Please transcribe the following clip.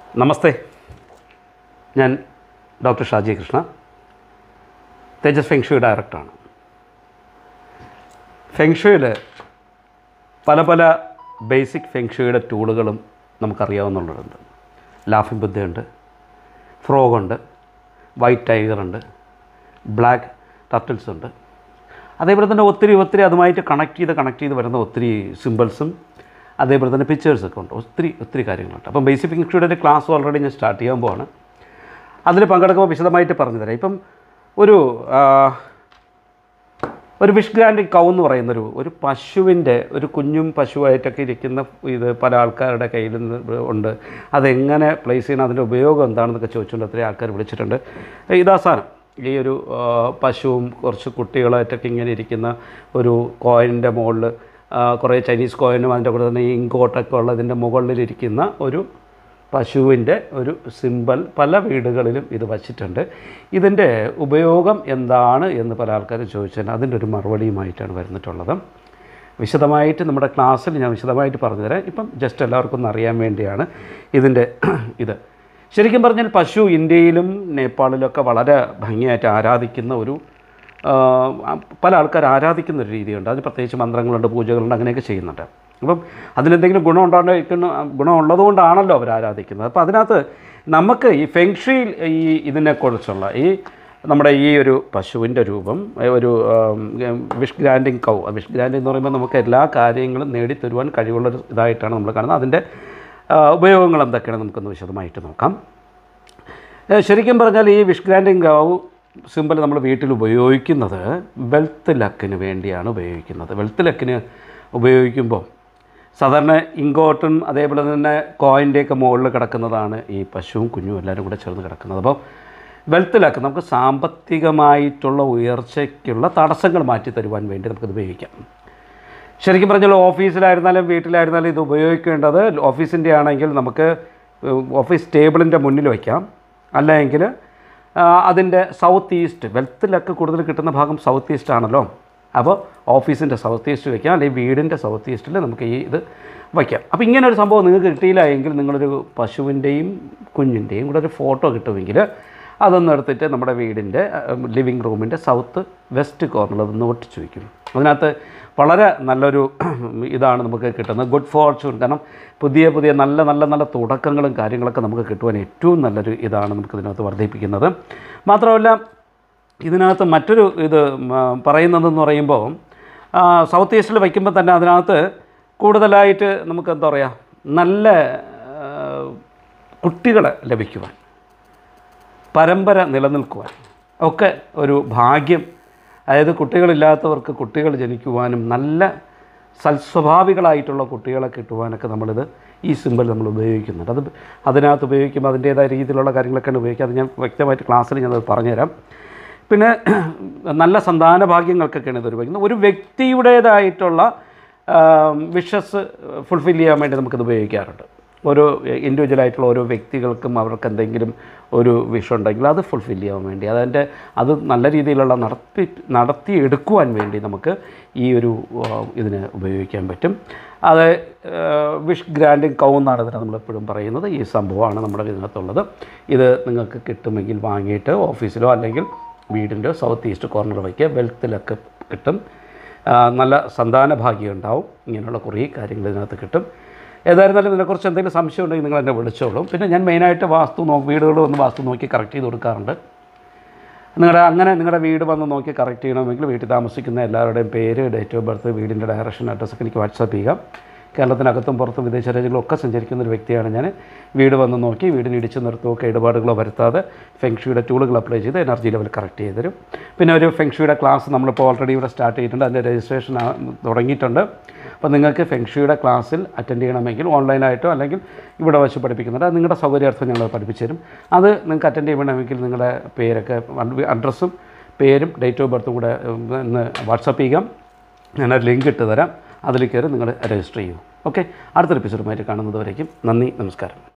നമസ്തേ ഞാൻ doctor Shaji Krishna Thejas feng shui ഡയറക്ടറാണ് ഫെങ്ഷുയിൽ പല പല ബേസിക് ഫെങ്ഷുയുടെ ടൂളുകളും നമുക്കറിയാവുന്നുള്ളതുണ്ട് ലാഫിംഗ് ബുദ്ധയുണ്ട് ഫ്രോഗുണ്ട് വൈറ്റ് ടൈഗറുണ്ട് ബ്ലാക്ക് ടർട്ടിൽസ് ഉണ്ട് അതേപോലെ തന്നെ ഒത്തിരി ഒത്തിരി അതുമായിട്ട് കണക്ട് ചെയ്ത് കണക്ട് ചെയ്ത് വരുന്ന ഒത്തിരി സിമ്പിൾസും അതേപോലെ തന്നെ പിക്ചേഴ്സൊക്കെ ഉണ്ട് ഒത്തിരി ഒത്തിരി കാര്യങ്ങളുണ്ട് അപ്പം ബേസിക് ഫിങ്ഷയുടെ ഒരു ക്ലാസ് ഓൾറെഡി ഞാൻ സ്റ്റാർട്ട് ചെയ്യാൻ പോവാണ് അതിൽ പങ്കെടുക്കുമ്പോൾ വിശദമായിട്ട് പറഞ്ഞു തരാം ഇപ്പം ഒരു ആ, ഒരു വിഷ് ഗ്രാൻഡിങ് കൗ എന്ന് പറയുന്നൊരു ഒരു പശുവിൻ്റെ ഒരു കുഞ്ഞും പശുവായിട്ടൊക്കെ ഇരിക്കുന്ന ഇത് പല ആൾക്കാരുടെ കയ്യിൽ നിന്ന് ഉണ്ട് അതെങ്ങനെ പ്ലേസ് ചെയ്യണം അതിൻ്റെ ഉപയോഗം എന്താണെന്നൊക്കെ ചോദിച്ചുകൊണ്ട് ഒത്തിരി ആൾക്കാർ വിളിച്ചിട്ടുണ്ട് ഇതാ സാധനം ഈ ഒരു ആ, പശുവും കുറച്ച് കുട്ടികളായിട്ടൊക്കെ ഇങ്ങനെ ഇരിക്കുന്ന ഒരു കോയിൻ്റെ മുകളിൽ കുറേ ചൈനീസ് കോയിനും അതിൻ്റെ കൂടെ തന്നെ ഇങ്കോട്ടൊക്കെ ഉള്ളതിൻ്റെ മുകളിലിരിക്കുന്ന ഒരു പശുവിൻ്റെ ഒരു സിമ്പൽ പല വീടുകളിലും ഇത് വച്ചിട്ടുണ്ട് ഇതിൻ്റെ ഉപയോഗം എന്താണ് എന്ന് പല ആൾക്കാരും ചോദിച്ചാൽ അതിൻ്റെ ഒരു മറുപടിയുമായിട്ടാണ് വരുന്നിട്ടുള്ളത് വിശദമായിട്ട് നമ്മുടെ ക്ലാസ്സിൽ ഞാൻ വിശദമായിട്ട് പറഞ്ഞു തരാം ഇപ്പം ജസ്റ്റ് എല്ലാവർക്കും ഒന്ന് അറിയാൻ വേണ്ടിയാണ് ഇതിൻ്റെ ഇത് ശരിക്കും പറഞ്ഞാൽ പശു ഇന്ത്യയിലും നേപ്പാളിലൊക്കെ വളരെ ഭംഗിയായിട്ട് ആരാധിക്കുന്ന ഒരു ആ, പല ആൾക്കാർ ആരാധിക്കുന്ന ഒരു രീതിയുണ്ട് അതിന് പ്രത്യേകിച്ച് മന്ത്രങ്ങളുണ്ട് പൂജകളുണ്ട് അങ്ങനെയൊക്കെ ചെയ്യുന്നുണ്ട് അപ്പം അതിനെന്തെങ്കിലും ഗുണം ഉണ്ടാകുന്ന ഗുണമുള്ളതുകൊണ്ടാണല്ലോ അവർ ആരാധിക്കുന്നത് അപ്പോൾ അതിനകത്ത് നമുക്ക് ഈ ഫെങ്ഷിയിൽ ഈ ഇതിനെക്കുറിച്ചുള്ള ഈ നമ്മുടെ ഈ ഒരു പശുവിൻ്റെ രൂപം ഒരു wish granting cow wish granting എന്ന് പറയുമ്പോൾ നമുക്ക് എല്ലാ കാര്യങ്ങളും നേടിത്തരുവാൻ കഴിവുള്ളൊരു ഇതായിട്ടാണ് നമ്മൾ കാണുന്നത് അതിൻ്റെ ആ, ഉപയോഗങ്ങൾ എന്തൊക്കെയാണ് നമുക്കൊന്ന് വിശദമായിട്ട് നോക്കാം ഏ, ശരിക്കും പറഞ്ഞാൽ ഈ വിഷ് ഗ്രാൻഡിങ് ഗൗ സിമ്പിൾ നമ്മൾ വീട്ടിൽ ഉപയോഗിക്കുന്നത് വെൽത്ത് ലക്കിന് വേണ്ടിയാണ് ഉപയോഗിക്കുന്നത് വെൽത്ത് ലക്കിന് ഉപയോഗിക്കുമ്പോൾ സാധാരണ ഇങ്കോട്ടും അതേപോലെ തന്നെ കോയിൻ്റെയൊക്കെ മുകളിൽ കിടക്കുന്നതാണ് ഈ പശുവും കുഞ്ഞും എല്ലാവരും കൂടെ ചേർന്ന് കിടക്കുന്നത് അപ്പോൾ വെൽത്ത് ലക്ക് നമുക്ക് സാമ്പത്തികമായിട്ടുള്ള ഉയർച്ചയ്ക്കുള്ള തടസ്സങ്ങൾ മാറ്റി തരുവാൻ വേണ്ടി നമുക്കിത് ഉപയോഗിക്കാം ശരിക്കും പറഞ്ഞാൽ ഓഫീസിലായിരുന്നാലും വീട്ടിലായിരുന്നാലും ഇത് ഉപയോഗിക്കേണ്ടത് ഓഫീസിൻ്റെ ആണെങ്കിൽ നമുക്ക് ഓഫീസ് ടേബിളിൻ്റെ മുന്നിൽ വയ്ക്കാം അല്ലെങ്കിൽ അതിൻ്റെ സൗത്ത് ഈസ്റ്റ് വെൽത്തിലൊക്കെ കൂടുതൽ കിട്ടുന്ന ഭാഗം സൗത്ത് ഈസ്റ്റ് ആണല്ലോ അപ്പോൾ ഓഫീസിൻ്റെ സൗത്ത് ഈസ്റ്റ് വയ്ക്കാം അല്ലെങ്കിൽ വീടിൻ്റെ സൗത്ത് ഈസ്റ്റിൽ നമുക്ക് ഈ ഇത് വയ്ക്കാം അപ്പോൾ ഇങ്ങനെ ഒരു സംഭവം നിങ്ങൾക്ക് കിട്ടിയില്ല എങ്കിൽ നിങ്ങളൊരു പശുവിൻ്റെയും കുഞ്ഞിൻ്റെയും കൂടെ ഒരു ഫോട്ടോ കിട്ടുമെങ്കിൽ അതൊന്ന് എടുത്തിട്ട് നമ്മുടെ വീടിൻ്റെ ലിവിങ് റൂമിൻ്റെ സൗത്ത് വെസ്റ്റ് കോർണറിൽ അതൊന്ന് ഒട്ടിച്ച് വയ്ക്കും അതിനകത്ത് വളരെ നല്ലൊരു ഇതാണ് നമുക്ക് കിട്ടുന്നത് ഗുഡ് ഫോർച്യൂൺ കാരണം പുതിയ പുതിയ നല്ല നല്ല നല്ല തുടക്കങ്ങളും കാര്യങ്ങളൊക്കെ നമുക്ക് കിട്ടുവാൻ ഏറ്റവും നല്ലൊരു ഇതാണ് നമുക്ക് ഇതിനകത്ത് വർദ്ധിപ്പിക്കുന്നത് മാത്രമല്ല ഇതിനകത്ത് മറ്റൊരു ഇത് മ, പറയുന്നതെന്ന് പറയുമ്പോൾ ആ, സൗത്ത് ഈസ്റ്റിൽ വയ്ക്കുമ്പോൾ തന്നെ അതിനകത്ത് കൂടുതലായിട്ട് നമുക്ക് എന്താ പറയുക നല്ല ആ, കുട്ടികളെ ലഭിക്കുവാൻ പരമ്പര നിലനിൽക്കുവാൻ ഒക്കെ ഒരു ഭാഗ്യം അതായത് കുട്ടികളില്ലാത്തവർക്ക് കുട്ടികൾ ജനിക്കുവാനും നല്ല സൽസ്വഭാവികളായിട്ടുള്ള കുട്ടികളെ കിട്ടുവാനൊക്കെ നമ്മളിത് ഈ സിമ്പിൾ നമ്മൾ ഉപയോഗിക്കുന്നുണ്ട് അത് അതിനകത്ത് ഉപയോഗിക്കുമ്പോൾ അതിൻ്റേതായ രീതിയിലുള്ള കാര്യങ്ങളൊക്കെയാണ് ഉപയോഗിക്കുക അത് ഞാൻ വ്യക്തമായിട്ട് ക്ലാസ്സിൽ ഞാനത് പറഞ്ഞുതരാം പിന്നെ നല്ല സന്താന ഭാഗ്യങ്ങൾക്കൊക്കെയാണ് ഇത് ഉപയോഗിക്കുന്നത് ഒരു വ്യക്തിയുടേതായിട്ടുള്ള വിഷസ് ഫുൾഫിൽ ചെയ്യാൻ വേണ്ടി നമുക്കിത് ഉപയോഗിക്കാറുണ്ട് ഓരോ ഇൻഡിവിജ്വലായിട്ടുള്ള ഓരോ വ്യക്തികൾക്കും അവർക്ക് എന്തെങ്കിലും ഒരു വിഷ് ഉണ്ടെങ്കിൽ അത് ഫുൾഫിൽ ചെയ്യാൻ വേണ്ടി അതിൻ്റെ അത് നല്ല രീതിയിലുള്ള നടത്തി നടത്തിയെടുക്കുവാൻ വേണ്ടി നമുക്ക് ഈ ഒരു ആ, ഇതിന് ഉപയോഗിക്കാൻ പറ്റും അത് വിഷ് ഗ്രാൻഡിങ് കൗ എന്നാണ് ഇതിനെ നമ്മളെപ്പോഴും പറയുന്നത് ഈ സംഭവമാണ് നമ്മുടെ ഇതിനകത്തുള്ളത് ഇത് നിങ്ങൾക്ക് കിട്ടുമെങ്കിൽ വാങ്ങിയിട്ട് ഓഫീസിലോ അല്ലെങ്കിൽ വീടിൻ്റെ സൗത്ത് ഈസ്റ്റ് കോർണർ വയ്ക്കുക വെൽത്തിലൊക്കെ കിട്ടും ആ, നല്ല സന്താന ഭാഗ്യം ഉണ്ടാവും ഇങ്ങനെയുള്ള കുറേ കാര്യങ്ങൾ ഇതിനകത്ത് കിട്ടും ഏതായിരുന്നാലും ഇതിനെക്കുറിച്ച് എന്തെങ്കിലും സംശയം ഉണ്ടെങ്കിൽ നിങ്ങൾ എന്നെ വിളിച്ചോളും പിന്നെ ഞാൻ മെയിനായിട്ട് വാസ്തു നോ വീടുകൾ വന്ന് വാസ്തു നോക്കി കറക്റ്റ് ചെയ്ത് കൊടുക്കാറുണ്ട് നിങ്ങളുടെ അങ്ങനെ നിങ്ങളുടെ വീട് വന്ന് നോക്കി കറക്റ്റ് ചെയ്യണമെങ്കിൽ വീട്ടിൽ താമസിക്കുന്ന എല്ലാവരുടെയും പേര് ഡേറ്റ് ഓഫ് ബർത്ത് വീടിൻ്റെ ഡയറക്ഷൻ അഡ്രസ്സൊക്കെ എനിക്ക് വാട്സാപ്പ് ചെയ്യുക കേരളത്തിനകത്തും പുറത്തും വിദേശ രാജ്യങ്ങളും ഒക്കെ സഞ്ചരിക്കുന്ന ഒരു വ്യക്തിയാണ് ഞാൻ വീട് വന്ന് നോക്കി വീടിന് ഇടിച്ചു നിർത്തുകയൊക്കെ ഇടപാടുകളോ വരുത്താതെ ഫെങ്ഷുയുടെ ടൂളുകൾ അപ്ലൈ ചെയ്ത് എനർജി ലെവൽ കറക്റ്റ് ചെയ്ത് തരും പിന്നെ ഒരു ഫെങ്ഷുയുടെ ക്ലാസ് നമ്മളിപ്പോൾ ഓൾറെഡി ഇവിടെ സ്റ്റാർട്ട് ചെയ്തിട്ടുണ്ട് അതിൻ്റെ രജിസ്ട്രേഷൻ ആ- തുടങ്ങിയിട്ടുണ്ട് അപ്പോൾ നിങ്ങൾക്ക് ഫെങ്ഷുയുടെ ക്ലാസ്സിൽ അറ്റൻഡ് ചെയ്യണമെങ്കിൽ ഓൺലൈനായിട്ടോ അല്ലെങ്കിൽ ഇവിടെ വെച്ച് പഠിപ്പിക്കുന്നുണ്ട് അത് നിങ്ങളുടെ സൗകര്യാർത്ഥം ഞങ്ങൾ പഠിപ്പിച്ചു തരും അത് നിങ്ങൾക്ക് അറ്റൻഡ് ചെയ്യണമെങ്കിൽ നിങ്ങളുടെ പേരൊക്കെ അഡ്രസ്സും പേരും ഡേറ്റ് ഓഫ് ബർത്തും കൂടെ ഉം, ഒന്ന് വാട്സപ്പ് ചെയ്യുക ഞാനൊരു ലിങ്ക് ഇട്ട് തരാം അതിൽ കയറി നിങ്ങൾ രജിസ്റ്റർ ചെയ്യൂ ഓക്കെ അടുത്തൊരു എപ്പിസോഡുമായിട്ട് കാണുന്നത് വരേക്കും നന്ദി നമസ്കാരം